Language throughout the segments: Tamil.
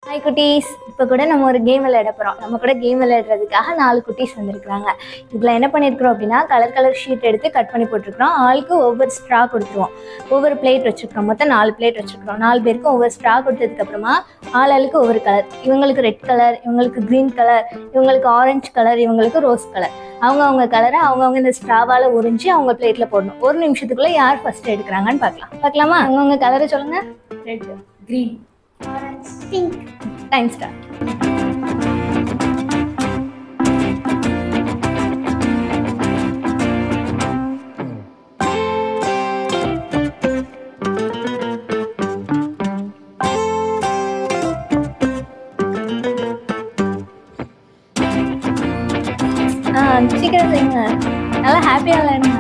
ஹாய் குட்டீஸ் இப்போ கூட நம்ம ஒரு கேம் விளையாட போகிறோம் நம்ம கூட கேம் விளையாடுறதுக்காக நாலு குட்டீஸ் வந்திருக்காங்க இதில் என்ன பண்ணியிருக்கிறோம் அப்படின்னா கலர் கலர் ஷீட் எடுத்து கட் பண்ணி போட்டிருக்கிறோம் ஆளுக்கு ஒவ்வொரு ஸ்ட்ரா கொடுத்துருவோம் ஒவ்வொரு பிளேட் வச்சுருக்கிறோம் மொத்தம் நாலு பிளேட் வச்சுருக்கிறோம் நாலு பேருக்கும் ஒவ்வொரு ஸ்ட்ரா கொடுத்ததுக்கப்புறமா ஆளாளுக்கு ஒவ்வொரு கலர் இவங்களுக்கு ரெட் கலர் இவங்களுக்கு க்ரீன் கலர் இவங்களுக்கு ஆரஞ்சு கலர் இவங்களுக்கு ரோஸ் கலர் அவங்கவுங்க கலரை அவங்கவுங்க இந்த ஸ்ட்ராவால் உறிஞ்சி அவங்க பிளேட்டில் போடணும் ஒரு நிமிஷத்துக்குள்ளே யார் ஃபர்ஸ்ட் எடுக்கிறாங்கன்னு பார்க்கலாம் பார்க்கலாமா அவங்கவுங்க கலரை சொல்லுங்கள் ரெட் கிரீன் டைம் ஸ்டார்ட் ஆ சீக்கிரம் செய்யுங்க நல்லா ஹாப்பியாக விளையாடுங்க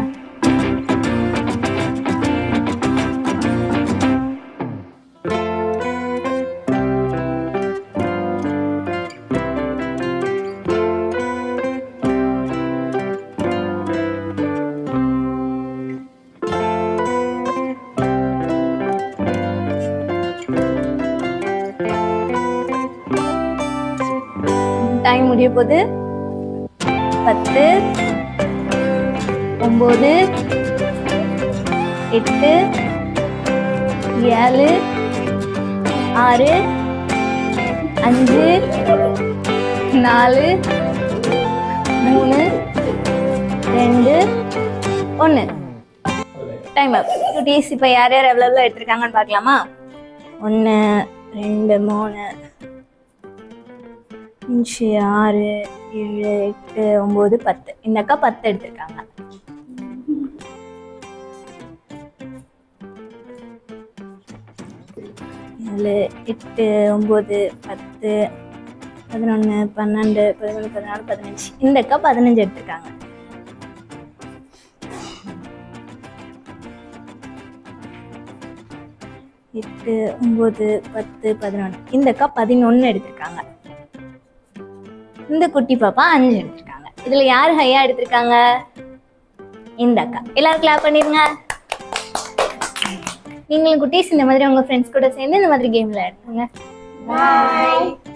டைம் முடிய போகுது பத்து ஒம்பது எட்டு ஏழு ஆறு அஞ்சு நாலு மூணு ரெண்டு ஒன்று டைம் அப் குட்டீஸ் இப்போ யார் யார் எவ்வளோ எவ்வளோ எடுத்திருக்காங்கன்னு பார்க்கலாமா ஒன்று ரெண்டு மூணு அஞ்சு ஆறு ஏழு எட்டு ஒம்பது பத்து இந்த அக்கா பத்து எடுத்திருக்காங்க ஏழு எட்டு ஒம்பது பத்து பதினொன்று பன்னெண்டு பதிமூணு பதினாலு பதினஞ்சு இந்த அக்கா பதினஞ்சு எடுத்திருக்காங்க எட்டு ஒம்பது பத்து பதினொன்று இந்த அக்கா பதினொன்று எடுத்திருக்காங்க இந்த குட்டி பாப்பா அஞ்சு எடுத்திருக்காங்க இதுல யார் ஹையா எடுத்திருக்காங்க இந்த அக்கா எல்லாரும் கிளாப் பண்ணிருங்க நீங்களும் குட்டீஸ் இந்த மாதிரி உங்க ஃப்ரெண்ட்ஸ் கூட சேர்ந்து இந்த மாதிரி கேம் விளையாடுங்க பாய்